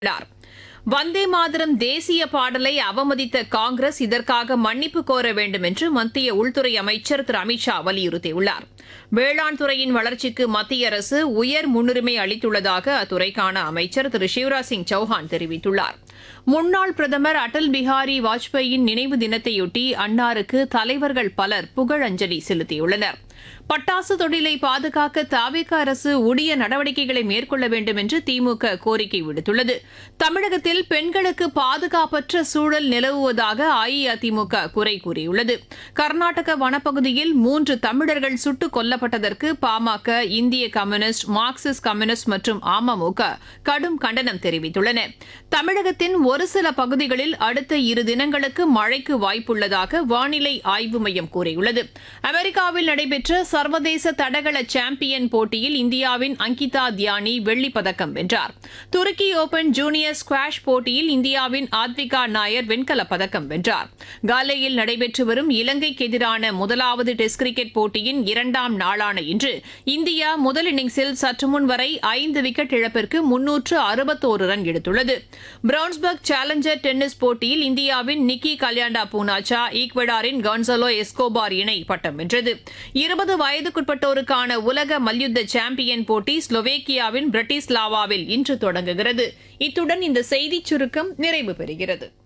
உள்ளார் வந்தே மாதரம் தேசிய பாடலை அவமதித்த காங்கிரஸ் இதற்காக மன்னிப்பு கோர வேண்டும் என்று மத்திய உள்துறை அமைச்சர் திரு அமித்ஷா வலியுறுத்தியுள்ளார் வேளாண் துறையின் வளர்ச்சிக்கு மத்திய அரசு உயர் முன்னுரிமை அளித்துள்ளதாக அத்துறைக்கான அமைச்சர் திரு சிவராஜ் சிங் சௌஹான் தெரிவித்துள்ளார் முன்னாள் பிரதமர் அடல் பிஹாரி வாஜ்பேயின் நினைவு தினத்தையொட்டி அன்னாருக்கு தலைவர்கள் பலர் புகழஞ்சலி செலுத்தியுள்ளனர் பட்டாசு தொழிலை பாதுகாக்க தாவேக அரசு உரிய நடவடிக்கைகளை மேற்கொள்ள வேண்டும் என்று திமுக கோரிக்கை விடுத்துள்ளது தமிழகத்தில் பெண்களுக்கு பாதுகாப்பற்ற சூழல் நிலவுவதாக அஇஅதிமுக குறை கூறியுள்ளது கர்நாடக வனப்பகுதியில் மூன்று தமிழர்கள் சுட்டுக் கொல்லப்பட்டதற்கு பாமக இந்திய கம்யூனிஸ்ட் மார்க்சிஸ்ட் கம்யூனிஸ்ட் மற்றும் அமமுக கடும் கண்டனம் தெரிவித்துள்ளன தமிழகத்தின் ஒரு சில பகுதிகளில் அடுத்த இரு தினங்களுக்கு மழைக்கு வாய்ப்புள்ளதாக வானிலை ஆய்வு மையம் கூறியுள்ளது அமெரிக்காவில் நடைபெற்ற சர்வதேச தடகள சாம்பியன் போட்டியில் இந்தியாவின் அங்கிதா தியானி வெள்ளிப் பதக்கம் வென்றார் துருக்கி ஓபன் ஜூனியர் ஸ்குவாஷ் போட்டியில் இந்தியாவின் ஆத்விகா நாயர் வெண்கலப் பதக்கம் வென்றார் காலேயில் நடைபெற்று வரும் இலங்கைக்கு எதிரான முதலாவது டெஸ்ட் கிரிக்கெட் போட்டியின் இரண்டாம் நாளான இன்று இந்தியா முதல் இன்னிங்ஸில் சற்று முன் வரை ஐந்து விக்கெட் இழப்பிற்கு முன்னூற்று அறுபத்தோரு ரன் எடுத்துள்ளது பிரவுன்ஸ்பர்க் சேலஞ்சர் டென்னிஸ் போட்டியில் இந்தியாவின் நிக்கி கல்யாண்டா பூனாச்சா ஈக்வடாரின் கான்சலோ எஸ்கோபார் இணை பட்டம் வென்றது இருபது வயதுக்குட்பட்டோருக்கான உலக மல்யுத்த சாம்பியன் போட்டி ஸ்லோவேக்கியாவின் பிரட்டிஸ்லாவாவில் இன்று தொடங்குகிறது இத்துடன் இந்த செய்திச் சுருக்கம் நிறைவு பெறுகிறது